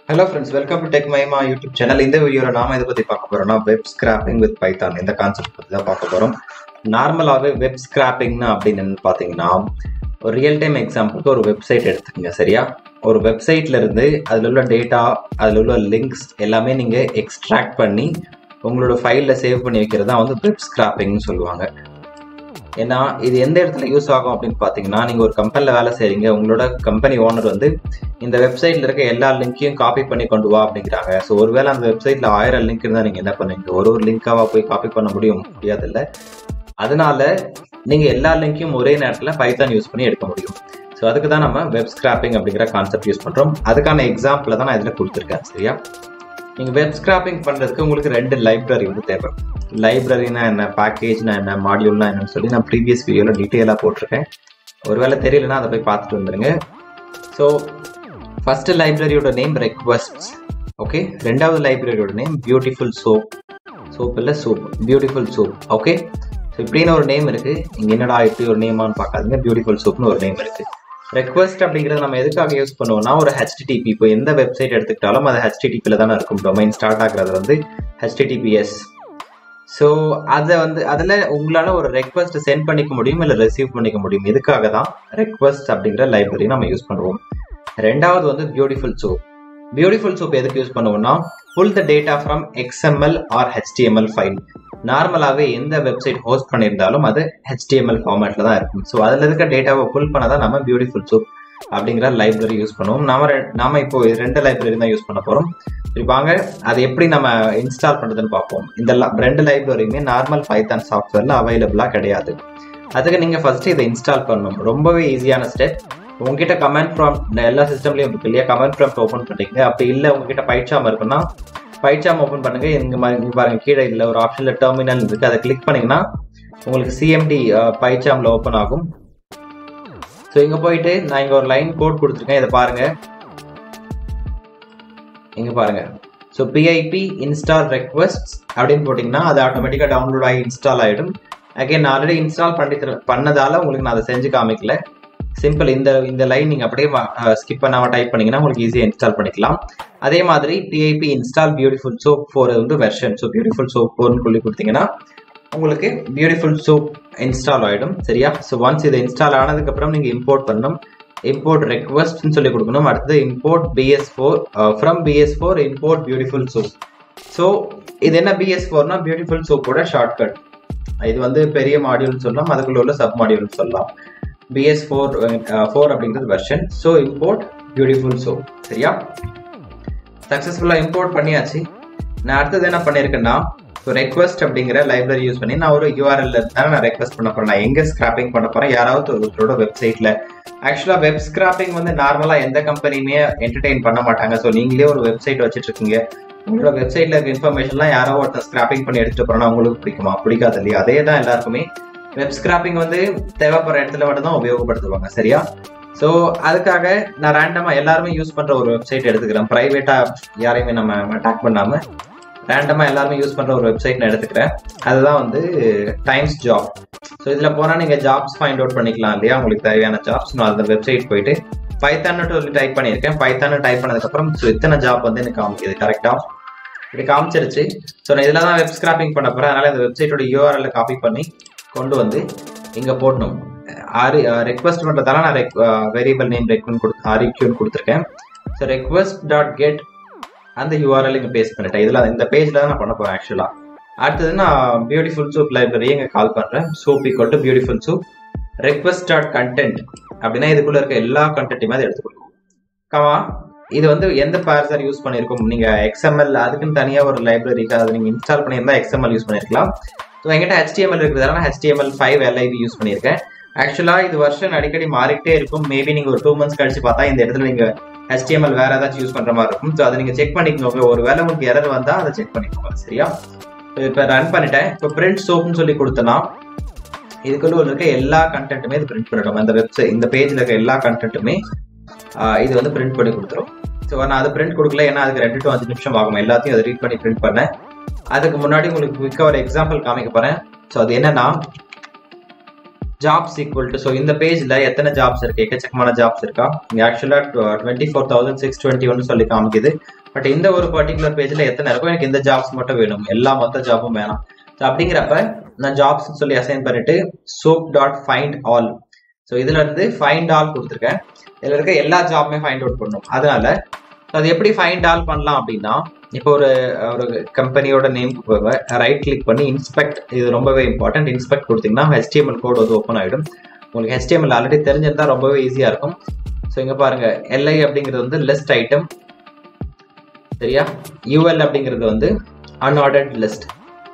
hello friends welcome to tech மைமா YouTube channel இந்த வீடியோவில் நாம இதை பற்றி பார்க்க போறோம்னா வெப் ஸ்கிராப்பிங் வித் பைத்தான் இந்த கான்செப்ட் பற்றி தான் பார்க்க போகிறோம் நார்மலாகவே வெப் ஸ்கிராப்பிங்னா அப்படின்னு என்னன்னு பார்த்தீங்கன்னா ஒரு ரியல் டைம் எக்ஸாம்பிளுக்கு ஒரு வெப்சைட் எடுத்துக்கங்க சரியா ஒரு வெப்சைட்ல இருந்து அதில் உள்ள டேட்டா அதில் உள்ள லிங்க்ஸ் எல்லாமே நீங்கள் எக்ஸ்ட்ராக்ட் பண்ணி உங்களோட ஃபைலில் சேவ் பண்ணி வைக்கிறது தான் வந்து வெப் ஸ்கிராப்பிங்னு சொல்லுவாங்க ஏன்னா இது எந்த இடத்துல யூஸ் ஆகும் அப்படின்னு பார்த்தீங்கன்னா நீங்கள் ஒரு கம்பெனியில் வேலை செய்கிறீங்க உங்களோட கம்பெனி ஓனர் வந்து இந்த வெப்சைட்டில் இருக்க எல்லா லிங்க்கையும் காப்பி பண்ணி கொண்டு வா அப்படிங்கிறாங்க ஸோ ஒருவேளை அந்த வெப்சைட்டில் ஆயிரம் லிங்க் இருந்தால் நீங்கள் என்ன பண்ணுவீங்க ஒரு ஒரு லிங்காவா போய் காப்பி பண்ண முடியும் முடியாதுல்ல அதனால நீங்கள் எல்லா லிங்க்கையும் ஒரே நேரத்தில் பைத்தான் யூஸ் பண்ணி எடுக்க முடியும் ஸோ அதுக்கு தான் நம்ம வெப் ஸ்கிராப்பிங் அப்படிங்கிற கான்செப்ட் யூஸ் பண்ணுறோம் அதுக்கான எக்ஸாம்பிளை தான் நான் இதில் கொடுத்துருக்கேன் சரியா நீங்கள் வெப் ஸ்கிராப்பிங் பண்ணுறதுக்கு உங்களுக்கு ரெண்டு லைப்ரரி வந்து தேவை லைப்ரரினா என்ன பேக்கேஜ்னா என்ன மாடியூல்னா என்னன்னு சொல்லி நான் ப்ரீவியஸ் வீடியோவில் டீட்டெயிலாக போட்டிருக்கேன் ஒருவேளை தெரியலனா அதை போய் பார்த்துட்டு வந்துருங்க ஸோ ஃபர்ஸ்ட் லைப்ரரியோட நேம் ரெக்வஸ்ட் ஓகே ரெண்டாவது லைப்ரரியோட நேம் பியூட்டிஃபுல் சோப் சோப் இல்லை soup beautiful soup okay so இப்படின்னு ஒரு நேம் இருக்கு இங்க என்னடா இப்படி ஒரு நேமான்னு பார்க்காதீங்க பியூட்டிஃபுல் சோப்னு ஒரு நேம் இருக்கு ரெக்வஸ்ட் அப்படிங்கிறது நம்ம எதுக்காக யூஸ் பண்ணுவோம்னா ஒரு ஹெச்டிடிபி இப்போ எந்த வெப்சைட் எடுத்துக்கிட்டாலும் அது ஹெச்டிடிபியில் தானே இருக்கும் டொமைன் ஸ்டார்ட் ஆகுறது வந்து ஹெச்டிடிபிஎஸ் ஸோ அதை வந்து அதில் உங்களால் ஒரு ரெக்வஸ்ட் சென்ட் பண்ணிக்க முடியும் இல்லை ரிசீவ் பண்ணிக்க முடியும் இதுக்காக தான் ரெக்வஸ்ட் அப்படிங்கிற லைப்ரரி நம்ம யூஸ் பண்ணுவோம் ரெண்டாவது வந்து பியூட்டிஃபுல் சோப் பியூட்டிஃபுல் சோப் எதுக்கு யூஸ் பண்ணுவோம்னா pull the data from XML or HTML file நார்மலாகவே எந்த வெப்சைட் ஹோஸ்ட் பண்ணியிருந்தாலும் அது ஹெச்டிஎம்எல் ஃபார்மேட்டில் தான் இருக்கும் ஸோ அதில் இருக்க டேட்டாவை புல் பண்ண தான் நம்ம பியூட்டிஃபுல் சோப் அப்படிங்கிற லைப்ரரி யூஸ் பண்ணுவோம் நாம ரெ- நாம இப்போ இது ரெண்டு லைப்ரரி தான் யூஸ் பண்ண போகிறோம் சரி வாங்க அது எப்படி நம்ம இன்ஸ்டால் பண்ணுறதுன்னு பார்ப்போம் இந்த ல- ரெண்டு லைப்ரரியுமே நார்மல் பைத்தான் சாஃப்ட்வேரில் அவைலபிளாக கிடையாது அதுக்கு நீங்கள் ஃபர்ஸ்ட் இதை இன்ஸ்டால் பண்ணணும் ரொம்பவே ஈஸியான ஸ்டெப் உங்ககிட்ட கமெண்ட் ப்ராம்ப்ட் எல்லா சிஸ்டம்லையும் இருக்கு இல்லையா கமெண்ட் ப்ராம்ப்ட் ஓப்பன் பண்ணிக்கங்க அப்படி இல்லை உங்ககிட்ட பைட்சாம் இருக்குன்னா பைட்சாம் ஓப்பன் பண்ணுங்க இந்த மாதிரி இங்க பாருங்க கீழே இல்லை ஒரு ஆப்ஷனில் டெர்மினல் இருக்கு அதை கிளிக் பண்ணீங்கன்னா உங்களுக்கு சிஎம்டி பைட்சாமில் ஓப்பன் ஆகும் ஸோ இங்கே போயிட்டு நான் இங்கே ஒரு லைன் கோட் கொடுத்துருக்கேன் இதை பாருங்க இங்க பாருங்க ஸோ பிஐபி இன்ஸ்டால் ரெக்வஸ்ட் அப்படின்னு போட்டிங்கன்னா அது ஆட்டோமேட்டிக்காக டவுன்லோட் ஆகி இன்ஸ்டால் ஆகிடும் அகைன் நான் ஆல்ரெடி இன்ஸ்டால் பண்ணி தர- பண்ணதால உங்களுக்கு நான் அதை செஞ்சு காமிக்கல சிம்பிள் இந்த இந்த லைன் நீங்கள் அப்படியே ஸ்கிப் பண்ணாமல் டைப் பண்ணீங்கன்னா உங்களுக்கு ஈஸியாக இன்ஸ்டால் பண்ணிக்கலாம் அதே மாதிரி PIP install beautiful soup four வந்து வெர்ஷன் ஸோ பியூட்டிஃபுல் சோப் ஃபோர்னு சொல்லி கொடுத்தீங்கன்னா உங்களுக்கு பியூட்டிஃபுல் சோப் இன்ஸ்டால் ஆகிடும் சரியா ஸோ ஒன்ஸ் இது இன்ஸ்டால் ஆனதுக்கப்புறம் நீங்கள் இம்போர்ட் பண்ணணும் இம்போர்ட் ரெக்வஸ்ட்னு சொல்லி கொடுக்கணும் அடுத்தது import BS four from BS four import beautiful soup so இது என்ன பிஎஸ் ஃபோர்னா பியூட்டிஃபுல் சோப்போட ஷார்ட்கட் இது வந்து பெரிய மாடியூல்னு சொல்லலாம் அதுக்குள்ள உள்ள சப் மாடியூல்னு சொல்லலாம் பிஎஸ் ஃபோர் ஃபோர் அப்படிங்கிறது version so import beautiful soup சரியா சக்ஸஸ்ஃபுல்லாக இம்போர்ட் பண்ணியாச்சு நான் அடுத்தது என்ன பண்ணியிருக்கேன்னா ஸோ ரெக்வஸ்ட் அப்படிங்கிற லைப்ரரி யூஸ் பண்ணி நான் ஒரு யூஆர்எல்ல இருந்தாலும் நான் ரெக்வஸ்ட் பண்ண போறேன் நான் எங்க ஸ்கிராப்பிங் பண்ண போறேன் யாராவது ஒருத்தரோட வெப்சைட்ல ஆக்சுவலா வெப் ஸ்கிராப்பிங் வந்து நார்மலா எந்த கம்பெனியுமே என்டர்டெயின் பண்ண மாட்டாங்க ஸோ நீங்களே ஒரு வெப்சைட் வச்சுட்டு இருக்கீங்க உங்களோட வெப்சைட்ல இருக்க இன்ஃபர்மேஷன்லாம் யாரோ ஒருத்தர் ஸ்கிராப்பிங் பண்ணி எடுத்துட்டு போறோம்னா உங்களுக்கு பிடிக்குமா பிடிக்காது இல்லையா அதே தான் எல்லாருக்குமே வெப் ஸ்கிராப்பிங் வந்து தேவைப்படுற இடத்துல மட்டும் தான் உபயோகப்படுத்துவாங்க சரியா ஸோ அதுக்காக நான் ரேண்டமா எல்லாருமே யூஸ் பண்ற ஒரு வெப்சைட் எடுத்துக்கிறேன் பிரைவேட்டா யாரையுமே நம்ம அட்டாக் பண்ணாம ரேண்டமா எல்லாருமே யூஸ் பண்ற ஒரு வெப்சைட் நான் எடுத்துக்கிறேன் அதுதான் வந்து டைம்ஸ் ஜாப் ஸோ இதுல போனா நீங்க ஜாப்ஸ் ஃபைண்ட் அவுட் பண்ணிக்கலாம் இல்லையா உங்களுக்கு தேவையான ஜாப்ஸ் நான் அந்த வெப்சைட் போயிட்டு பைத்தான்னு சொல்லி டைப் பண்ணியிருக்கேன் பைத்தான்னு டைப் பண்ணதுக்கப்புறம் ஸோ இத்தனை ஜாப் வந்து எனக்கு காமிக்குது கரெக்டா இப்படி காமிச்சிருச்சு ஸோ நான் இதில் தான் வெப் ஸ்கிராப்பிங் பண்ண போறேன் அதனால இந்த வெப்சைட்டோட யூஆர்எல் காப்பி பண்ணி கொண்டு வந்து இங்க போடணும் ஆரி ரெக்வஸ்ட் பண்றதால நான் வேரியபிள் நேம் ரெக்வன் கொடுத்து ஆரிக்யூன்னு கொடுத்துருக்கேன் ஸோ ரெக்வஸ்ட் டாட் கெட் அந்த யூஆர்எல் இங்கே பேஸ்ட் பண்ணிட்டேன் இதில் இந்த பேஜில் தான் நான் பண்ண போகிறேன் ஆக்சுவலாக அடுத்தது நான் பியூட்டிஃபுல் சூப் லைப்ரரி இங்கே கால் பண்ணுறேன் soup equal to beautiful soup request dot content அப்படின்னா இதுக்குள்ள இருக்க எல்லா கண்டென்ட்டையுமே அதை எடுத்துக்கணும் கமா இது வந்து எந்த பார்சர் யூஸ் பண்ணியிருக்கோம் நீங்கள் எக்ஸ்எம்எல் அதுக்குன்னு தனியாக ஒரு லைப்ரரிக்கு அதை நீங்கள் இன்ஸ்டால் பண்ணியிருந்தா எக்ஸ்எம்எல் யூஸ் பண்ணியிருக்கலாம் ஸோ என்கிட்ட HTML இருக்கிறதால நான் HTML ஃபைவ் எல்ஐவி யூஸ் பண்ணியிருக்கேன் ஆக்சுவலாக இது வருஷன் அடிக்கடி மாறிக்கிட்டே இருக்கும் மேபி நீங்கள் ஒரு டூ மந்த்ஸ் கழிச்சு பார்த்தா இந்த இடத்துல நீங்கள் HTML வேற ஏதாச்சும் யூஸ் பண்ற மாதிரி இருக்கும் ஸோ அதை நீங்க செக் பண்ணிக்கோங்க ஒரு வேளை உங்களுக்கு எரர் வந்தா அதை செக் பண்ணிக்கோங்க சரியா இப்போ ரன் பண்ணிட்டேன் இப்போ பிரிண்ட் சோப்னு சொல்லி கொடுத்தனா இதுக்குள்ள இருக்க எல்லா கண்டென்ட்டுமே இது பிரிண்ட் பண்ணிடும் அந்த வெப்சைட் இந்த பேஜ்ல இருக்க எல்லா கண்டென்ட்டுமே இது வந்து பிரிண்ட் பண்ணி கொடுத்துரும் ஸோ நான் அது பிரிண்ட் கொடுக்கல ஏன்னா அதுக்கு ரெண்டு டு அஞ்சு நிமிஷம் ஆகும் எல்லாத்தையும் அதை ரீட் பண்ணி பிரிண்ட் பண்ணேன் அதுக்கு முன்னாடி உங்களுக்கு குயிக்காக ஒரு எக்ஸாம்பிள் காமிக்க போறேன் ஸோ அது என்னன்னா ஜாப்ஸ் ஈக்குவல் டு ஸோ இந்த பேஜில் எத்தனை ஜாப்ஸ் இருக்கு எக்கச்சக்கமான ஜாப்ஸ் இருக்கா இங்கே ஆக்சுவலாக twenty four thousand six twenty one சொல்லி காமிக்குது பட் இந்த ஒரு பர்டிகுலர் பேஜில் எத்தனை இருக்கும் எனக்கு இந்த ஜாப்ஸ் மட்டும் வேணும் எல்லா மொத்த ஜாபும் வேணாம் ஸோ அப்படிங்கிறப்ப நான் ஜாப்ஸ் சொல்லி அசைன் பண்ணிட்டு soup dot find all so இதுல இருந்து ஃபைண்ட் ஆல் கொடுத்துருக்கேன் இதுல இருக்க எல்லா ஜாப்புமே ஃபைண்ட் அவுட் பண்ணணும் அதனால அது எப்படி ஃபைண்ட் ஆல் பண்ணலாம் அப்படின்னா இப்போ ஒரு ஒரு கம்பெனியோட நேம் ரைட் கிளிக் பண்ணி இன்ஸ்பெக்ட் இது ரொம்பவே இம்பார்ட்டன்ட் இன்ஸ்பெக்ட் கொடுத்தீங்கன்னா ஹெச்டிஎம்எல் கோட் வந்து ஓப்பன் ஆகிடும் உங்களுக்கு ஹெச்டிஎம்எல் ஆல்ரெடி தெரிஞ்சிருந்தா ரொம்பவே ஈஸியாக இருக்கும் ஸோ இங்கே பாருங்க எல்ஐ அப்படிங்கிறது வந்து லிஸ்ட் ஐட்டம் சரியா யூஎல் அப்படிங்கிறது வந்து அன்ஆர்டர்ட் லிஸ்ட்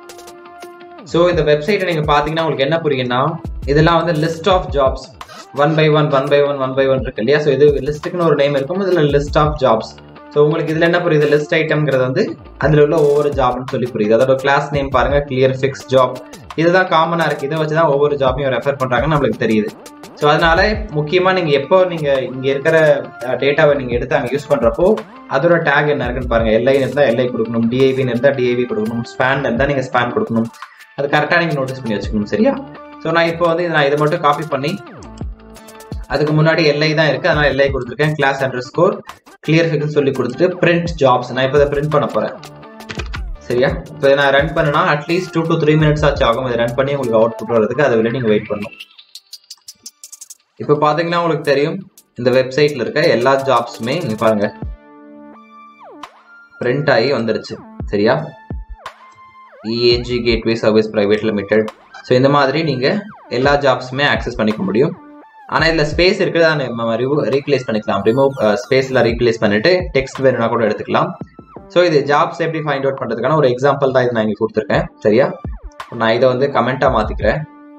ஸோ இந்த வெப்சைட்டை நீங்கள் பார்த்தீங்கன்னா உங்களுக்கு என்ன புரியுங்கன்னா இதெல்லாம் வந்து list of jobs one by one one by one one by one இருக்கு இல்லையா ஸோ இது லிஸ்ட்டுக்குன்னு ஒரு நேம் இருக்கும் இதில் லிஸ்ட் ஆஃப் ஜாப்ஸ் ஸோ உங்களுக்கு இதில் என்ன புரியுது லிஸ்ட் ஐட்டம்ங்கிறது வந்து அதில் உள்ள ஒவ்வொரு ஜாப்னு சொல்லி புரியுது அதோட கிளாஸ் நேம் பாருங்க கிளியர் ஃபிக்ஸ் ஜாப் இதுதான் காமனாக இருக்குது இதை வச்சு தான் ஒவ்வொரு ஜாப்பையும் ரெஃபர் பண்ணுறாங்கன்னு நம்மளுக்கு தெரியுது ஸோ அதனால முக்கியமாக நீங்கள் எப்போ நீங்கள் இங்கே இருக்கிற டேட்டாவை நீங்கள் எடுத்து அங்கே யூஸ் பண்ணுறப்போ அதோட டேக் என்ன இருக்குன்னு பாருங்க எல்ஐ இருந்தால் எல்ஐ கொடுக்கணும் டிஐவின்னு இருந்தால் டிஐவி கொடுக்கணும் ஸ்பேன் இருந்தால் நீங்கள் ஸ்பேன் கொடுக்கணும் அது கரெக்டாக நீங்கள் நோட்டீஸ் பண்ணி வச்சுக்கணும் சரியா ஸோ நான் இப்போ வந்து நான் இதை மட்டும் காப்பி பண்ணி அதுக்கு முன்னாடி எல்ஐ தான் இருக்கு அதனால எல்ஐ கொடுத்துருக்கேன் கிளாஸ் அண்டர் ஸ்கோர் கிளியர் ஃபிக்ஸ் சொல்லி கொடுத்துட்டு பிரிண்ட் ஜாப்ஸ் நான் இப்போ இதை பிரிண்ட் பண்ண போறேன் சரியா இப்போ நான் ரன் பண்ணனா at least two to three minutes ஆச்சு ஆகும் இதை ரன் பண்ணி உங்களுக்கு அவுட் புட் வரதுக்கு அதை விட நீங்கள் வெயிட் பண்ணணும் இப்போ பார்த்தீங்கன்னா உங்களுக்கு தெரியும் இந்த வெப்சைட்ல இருக்க எல்லா ஜாப்ஸுமே இங்க பாருங்க பிரிண்ட் ஆகி வந்துருச்சு சரியா EAG gateway service private limited so இந்த மாதிரி நீங்கள் எல்லா ஜாப்ஸுமே ஆக்சஸ் பண்ணிக்க முடியும் ஆனால் இதில் ஸ்பேஸ் இருக்குது அதை நம்ம ரீப்ளேஸ் பண்ணிக்கலாம் ரிமூவ் ஸ்பேஸில் ரீப்ளேஸ் பண்ணிட்டு டெக்ஸ்ட் வேணும்னா கூட எடுத்துக்கலாம் ஸோ இது ஜாப்ஸ் எப்படி ஃபைண்ட் அவுட் பண்ணுறதுக்கான ஒரு எக்ஸாம்பிள் தான் இது நான் இங்கே கொடுத்துருக்கேன் சரியா நான் இதை வந்து கமெண்ட்டாக மாற்றிக்கிறேன்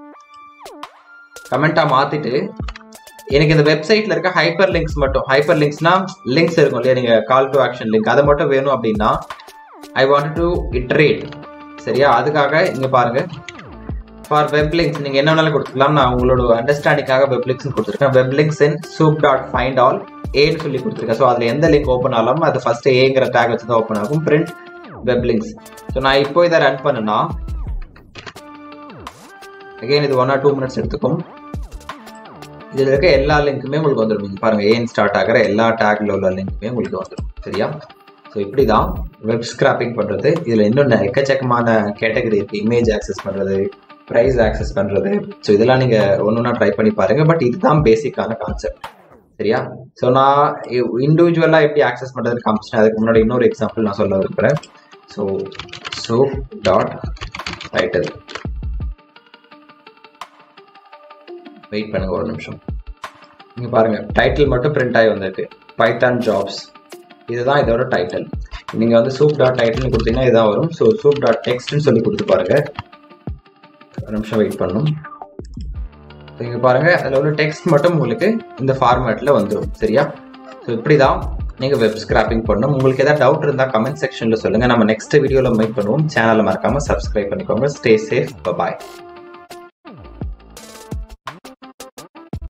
கமெண்ட்டாக மாற்றிட்டு எனக்கு இந்த வெப்சைட்டில் இருக்க ஹைப்பர் லிங்க்ஸ் மட்டும் ஹைப்பர் லிங்க்ஸ்னா லிங்க்ஸ் இருக்கும் இல்லையா நீங்கள் கால் டு ஆக்ஷன் லிங்க் அதை மட்டும் வேணும் அப்படின்னா ஐ வாண்ட் டு இட்ரேட் சரியா அதுக்காக இங்கே பாருங்க ஃபார் வெப் லிங்க்ஸ் நீங்கள் என்ன வேணாலும் கொடுத்துக்கலாம் நான் உங்களோட அண்டர்ஸ்டாண்டிங்காக வெப் லிங்க்ஸ் கொடுத்துருக்கேன் web links in soup dot find all ஏன்னு சொல்லி கொடுத்துருக்கேன் ஸோ அதில் எந்த லிங்க் ஓப்பன் ஆகலாம் அது ஃபர்ஸ்ட் ஏங்கிற டேக் வச்சு தான் ஓப்பன் ஆகும் பிரிண்ட் வெப் லிங்க்ஸ் ஸோ நான் இப்போ இதை ரன் பண்ணுனா அகைன் இது ஒன் ஆர் டூ மினிட்ஸ் எடுத்துக்கும் இதில் இருக்க எல்லா லிங்க்குமே உங்களுக்கு வந்துடும் நீங்கள் பாருங்கள் ஏன் ஸ்டார்ட் ஆகிற எல்லா டேக்ல உள்ள லிங்க்குமே உங்களுக்கு வந்துடும் சரியா ஸோ இப்படி தான் வெப் ஸ்கிராப்பிங் பண்ணுறது இதில் இன்னும் எக்கச்சக்கமான கேட்டகரி இருக்குது இமேஜ் ஆக்சஸ் பண்ணுறது ப்ரைஸ் ஆக்சஸ் பண்ணுறது ஸோ இதெல்லாம் நீங்கள் ஒன்று ஒன்றா ட்ரை பண்ணி பாருங்கள் பட் இதுதான் பேசிக்கான கான்செப்ட் சரியா ஸோ நான் இண்டிவிஜுவலாக எப்படி ஆக்சஸ் பண்ணுறது காமிச்சேன் அதுக்கு முன்னாடி இன்னொரு எக்ஸாம்பிள் நான் சொல்ல விரும்புகிறேன் so soup dot title wait பண்ணுங்க ஒரு நிமிஷம் இங்கே பாருங்க டைட்டில் மட்டும் பிரிண்ட் ஆகி வந்திருக்கு பைத்தான் ஜாப்ஸ் இதுதான் இதோட டைட்டில் நீங்கள் வந்து சூப் டாட் டைட்டில் கொடுத்தீங்கன்னா இதுதான் வரும் ஸோ சூப் டாட் டெக்ஸ்ட்னு சொல்லி கொடுத்து பாருங்க ஒரு நிமிஷம் வெயிட் பண்ணும் இங்கே பாருங்க அதில் உள்ள டெக்ஸ்ட் மட்டும் உங்களுக்கு இந்த ஃபார்மேட்டில் வந்துடும் சரியா ஸோ இப்படி தான் நீங்கள் வெப் ஸ்கிராப்பிங் பண்ணணும் உங்களுக்கு ஏதாவது டவுட் இருந்தால் கமெண்ட் செக்ஷனில் சொல்லுங்கள் நம்ம நெக்ஸ்ட் வீடியோவில் மீட் பண்ணுவோம் சேனலை மறக்காமல் சப்ஸ்கிரைப் பண்ணிக்கோங்க ஸ்டே சேஃப் பாய்